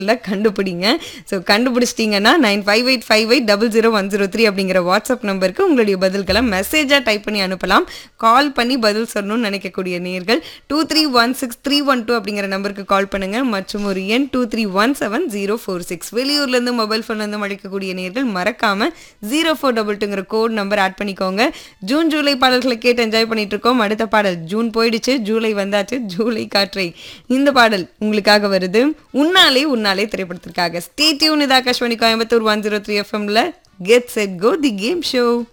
கண்டுபிடிங்க ஸோ கண்டுபிடிச்சிட்டிங்கன்னா nine five eight five eight double zero one zero three அப்படிங்கிற WhatsApp நம்பருக்கு உங்களுடைய பதில்களை மெசேஜாக டைப் பண்ணி அனுப்பலாம் கால் பண்ணி பதில் சொல்லணும்னு நினைக்கக்கூடிய நேர்கள் two three one six three one two அப்படிங்கிற நம்பருக்கு கால் பண்ணுங்க மற்றும் ஒரு எண் two three one seven zero four six வெளியூர்லேருந்து மொபைல் ஃபோன்லேருந்து அழைக்கக்கூடிய நேர்கள் மறக்காம ஜீரோ ஃபோர் டபுள் டூங்கிற கோட் நம்பர் ஆட் பண்ணிக்கோங்க ஜூன் ஜூலை பாடல்களை கேட்டு என்ஜாய் பண்ணிட்டு இருக்கோம் அடுத்த பாடல் ஜூன் போயிடுச்சு ஜூலை வந்தாச்சு ஜூலை காற்றை இந்த பாடல் உங்களுக்காக வருது உன்னாலே உன்னாலே திரைப்படத்திற்காக ஸ்டே டியூன் இது Akashvani Coimbatore one zero three எஃப்எம்ல get set go the game show